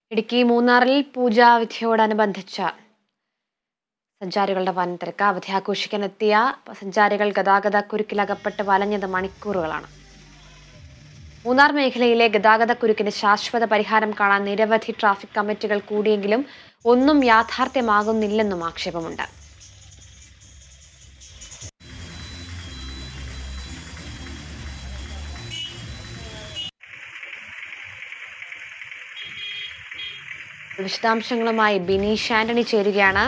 ഇടുക്കി മൂന്നാറിൽ പൂജാവിധിയോടനുബന്ധിച്ച സഞ്ചാരികളുടെ വൻ തിരക്ക് അവധി ആഘോഷിക്കാൻ എത്തിയ സഞ്ചാരികൾ ഗതാഗത കുരുക്കിലകപ്പെട്ട് വലഞ്ഞത് മണിക്കൂറുകളാണ് മൂന്നാർ മേഖലയിലെ ഗതാഗത കുരുക്കിന് ശാശ്വത പരിഹാരം കാണാൻ നിരവധി ട്രാഫിക് കമ്മിറ്റികൾ കൂടിയെങ്കിലും ഒന്നും യാഥാർത്ഥ്യമാകുന്നില്ലെന്നും ആക്ഷേപമുണ്ട് വിശദാംശങ്ങളുമായി ബിനീഷ് ആന്റണി ചേരുകയാണ്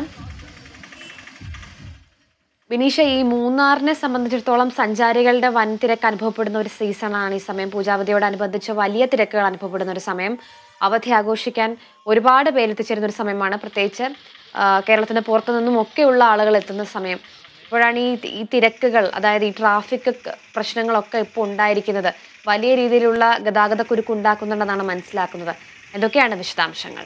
ബിനീഷ ഈ മൂന്നാറിനെ സംബന്ധിച്ചിടത്തോളം സഞ്ചാരികളുടെ വൻ തിരക്ക് അനുഭവപ്പെടുന്ന ഒരു സീസണാണ് ഈ സമയം പൂജാവധിയോടനുബന്ധിച്ച് വലിയ തിരക്കുകൾ അനുഭവപ്പെടുന്ന ഒരു സമയം അവധി ആഘോഷിക്കാൻ ഒരുപാട് പേര് എത്തിച്ചേരുന്ന ഒരു സമയമാണ് പ്രത്യേകിച്ച് ആ, കേരളത്തിന് പുറത്തു നിന്നും ഒക്കെയുള്ള ആളുകൾ എത്തുന്ന സമയം ഇപ്പോഴാണ് ഈ ഈ തിരക്കുകൾ അതായത് ഈ ട്രാഫിക് പ്രശ്നങ്ങളൊക്കെ ഇപ്പോൾ ഉണ്ടായിരിക്കുന്നത് വലിയ രീതിയിലുള്ള ഗതാഗത കുരുക്ക് ഉണ്ടാക്കുന്നുണ്ടെന്നാണ് മനസ്സിലാക്കുന്നത് എന്തൊക്കെയാണ് വിശദാംശങ്ങൾ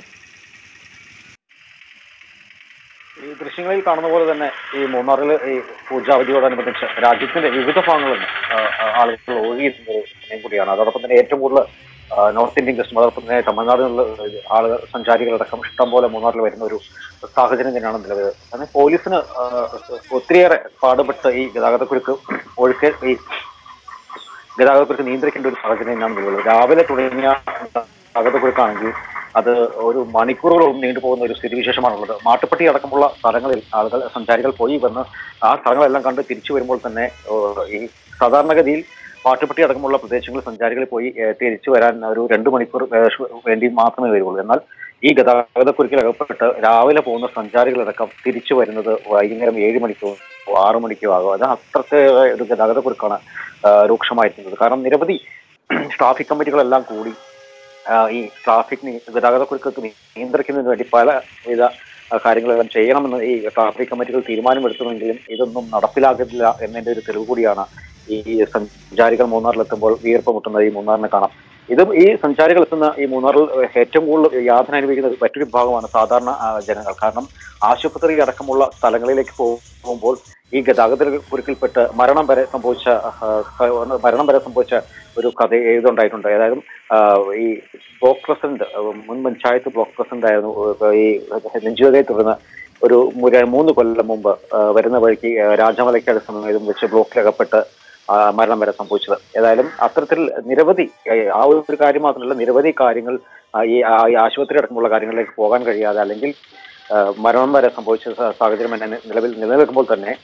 ഈ ദൃശ്യങ്ങളിൽ കാണുന്ന പോലെ തന്നെ ഈ മൂന്നാറിൽ ഈ പൂജാവധിയോടനുബന്ധിച്ച് രാജ്യത്തിന്റെ വിവിധ ഭാഗങ്ങളിൽ നിന്ന് ആ, ആ, ആളുകൾ ഒഴുകിയെത്തുന്ന ഒരു സമയം കൂടിയാണ് അതോടൊപ്പം തന്നെ ഏറ്റവും കൂടുതൽ ആ, നോർത്ത് ഇന്ത്യൻ ഗസ്റ്റും അതോടൊപ്പം തന്നെ തമിഴ്നാട്ടിൽ നിന്നുള്ള ആളുകൾ സഞ്ചാരികളടക്കം ഇഷ്ടം പോലെ മൂന്നാറിൽ വരുന്ന ഒരു സാഹചര്യം തന്നെയാണ് നിലവിൽ കാരണം പോലീസിന് ആ, ഒത്തിരിയേറെ പാടുപെട്ട് ഈ ഗതാഗതക്കുരുക്ക് ഒഴുക്ക് ഈ ഗതാഗതക്കുരുക്ക് നിയന്ത്രിക്കേണ്ട ഒരു സാഹചര്യം തന്നെയാണ് നിലവിൽ രാവിലെ തുടങ്ങിയ ഗതാഗതക്കുരുക്കാണെങ്കിൽ അത് ഒരു മണിക്കൂറുകളോളം നീണ്ടുപോകുന്ന ഒരു സ്ഥിതിവിശേഷമാണുള്ളത് മാട്ടുപ്പെട്ടി അടക്കമുള്ള സ്ഥലങ്ങളിൽ ആളുകൾ സഞ്ചാരികൾ പോയി വന്ന് ആ സ്ഥലങ്ങളെല്ലാം കണ്ട് തിരിച്ചു വരുമ്പോൾ തന്നെ ഏഹ്, ഈ സാധാരണഗതിയിൽ മാട്ടുപ്പെട്ടി അടക്കമുള്ള പ്രദേശങ്ങളിൽ സഞ്ചാരികൾ പോയി ഏഹ്, തിരിച്ചു വരാൻ ഒരു രണ്ട് മണിക്കൂർ ഏഹ്, വേണ്ടി മാത്രമേ വരുള്ളൂ എന്നാൽ ഈ ഗതാഗതക്കുരുക്കിൽ അകപ്പെട്ട് രാവിലെ പോകുന്ന സഞ്ചാരികളടക്കം തിരിച്ചു വരുന്നത് വൈകുന്നേരം ഏഴ് മണിക്കോ ആറു മണിക്കോ ആകും അത് അത്രത്തെ ഒരു ഗതാഗതക്കുരുക്കാണ് ഏഹ്, രൂക്ഷമായിരിക്കുന്നത് കാരണം നിരവധി ട്രാഫിക് കമ്മിറ്റികളെല്ലാം കൂടി ആ, ഈ ട്രാഫിക് നി- ഗതാഗതക്കുരുക്കൊക്കെ നിയന്ത്രിക്കുന്നതിന് വേണ്ടി പല വിധ ആ, കാര്യങ്ങളെല്ലാം ചെയ്യണമെന്ന് ഈ ട്രാഫിക് കമ്മിറ്റികൾ തീരുമാനമെടുത്തുമെങ്കിലും ഇതൊന്നും നടപ്പിലാകില്ല എന്നതിന്റെ ഒരു തെളിവ് കൂടിയാണ് ഈ സഞ്ചാരികൾ മൂന്നാറിലെത്തുമ്പോൾ വീർപ്പ് മുട്ടുന്നത് ഈ മൂന്നാറിനെ കാണാം ഇത് ഈ സഞ്ചാരികൾ എത്തുന്ന ഈ മൂന്നാറിൽ ഏറ്റവും കൂടുതൽ യാതന അനുഭവിക്കുന്ന മറ്റൊരു വിഭാഗമാണ് സാധാരണ ആ, ജനങ്ങൾ കാരണം ആശുപത്രി അടക്കമുള്ള സ്ഥലങ്ങളിലേക്ക് പോകുമ്പോൾ ഈ ഗതാഗത കുരുക്കിൽപ്പെട്ട് മരണം വരെ സംഭവിച്ച ആ, മരണം വരെ സംഭവിച്ച ഒരു കഥ എഴുതുണ്ടായിട്ടുണ്ട് ഏതായാലും ആ, ഈ ബ്ലോക്ക് പ്രസിഡന്റ് ആ, മുൻ പഞ്ചായത്ത് ബ്ലോക്ക് പ്രസിഡന്റ് ആയിരുന്നു ആ, ഈ നെഞ്ചുവേദയെ തുടർന്ന് ഒരു മു- ര- മൂന്ന് കൊല്ലം മുമ്പ് ആ, വരുന്ന വഴിക്ക് ആ, രാജമലയ്ക്കട് സമയം വെച്ച് ബ്ലോക്കിലകപ്പെട്ട് ആ, മരണം വരെ സംഭവിച്ചത് ഏതായാലും അത്തരത്തിൽ നിരവധി ആ, ആ ഒരു കാര്യം മാത്രമല്ല നിരവധി കാര്യങ്ങൾ ആ, ഈ ആ, ഈ ആശുപത്രി അടക്കമുള്ള കാര്യങ്ങളിലേക്ക് പോകാൻ കഴിയാതെ അല്ലെങ്കിൽ ആ, മരണം വരെ സംഭവിച്ച സ- സാഹചര്യം തന്നെ നിലവിൽ നിലനിൽക്കുമ്പോൾ തന്നെ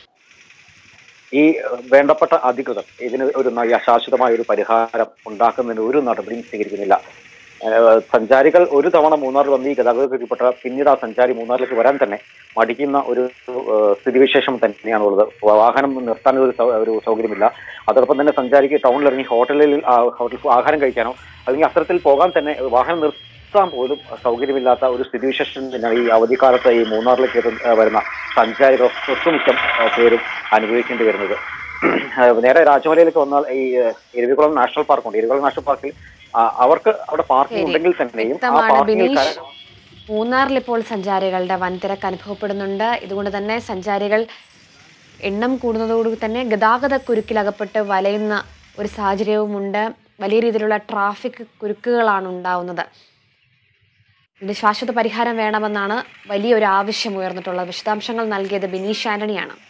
ഈ വേണ്ടപ്പെട്ട അധികൃതർ ഇതിന് ഒരു ന- ശാശ്വതമായ ഒരു പരിഹാരം ഉണ്ടാക്കുന്നതിന് ഒരു നടപടിയും സ്വീകരിക്കുന്നില്ല ഏഹ് സഞ്ചാരികൾ ഒരു തവണ മൂന്നാർ വന്ന് ഈ ഗതാഗതത്തിൽപ്പെട്ട പിന്നീട് ആ സഞ്ചാരി മൂന്നാറിലേക്ക് വരാൻ തന്നെ മടിക്കുന്ന ഒരു ഏഹ് സ്ഥിതിവിശേഷം തന്നെയാണുള്ളത് വാഹനം നിർത്താൻ ഒരു സൗ- ഒരു സൗകര്യമില്ല അതോടൊപ്പം തന്നെ സഞ്ചാരിക്ക് ടൗണിൽ ഇറങ്ങി ഹോട്ടലിൽ ആ- ഹോട്ടലിൽ ആഹാരം കഴിക്കാനോ അല്ലെങ്കിൽ അത്തരത്തിൽ പോകാൻ തന്നെ വാഹനം നിർത്താൻ പോലും സൗകര്യമില്ലാത്ത ഒരു സ്ഥിതിവിശേഷം തന്നെയാണ് ഈ അവധിക്കാലത്ത് ഈ മൂന്നാറിലേക്ക് എത്തുന്ന- ഏഹ് വരുന്ന സഞ്ചാരികൾ ഒട്ടുമിക്കം ഏഹ് പേരും അനുഭവിക്കേണ്ടി വരുന്നത് ഏഹ് നേരെ രാജമലയിലേക്ക് വന്നാൽ ഈ ഏഹ് ഇരവികുളം നാഷണൽ പാർക്കുണ്ട് ഇരവികുളം നാഷണൽ പാർക്കിൽ ആ, അവർക്ക് അവിടെ പാർക്കിംഗ് ശരി. ഉണ്ടെങ്കിൽ തന്നെയും ആ വ്യക്തമാണ് പാർക്കിംഗിൽ ബിനീഷ് കര- മൂന്നാറിൽ ഇപ്പോൾ സഞ്ചാരികളുടെ വൻ തിരക്ക് അനുഭവപ്പെടുന്നുണ്ട് ഇതുകൊണ്ട് തന്നെ സഞ്ചാരികൾ എണ്ണം കൂടുന്നതോടുകൂടി തന്നെ ഗതാഗത കുരുക്കിലകപ്പെട്ട് വലയുന്ന ഒരു സാഹചര്യവുമുണ്ട് വലിയ രീതിയിലുള്ള ട്രാഫിക് കുരുക്കുകളാണ് ഉണ്ടാവുന്നത് ഇതിന് ശാശ്വത പരിഹാരം വേണമെന്നാണ് വലിയൊരു ആവശ്യം ഉയർന്നിട്ടുള്ളത് വിശദാംശങ്ങൾ നൽകിയത് ബിനീഷ് ആന്റണിയാണ്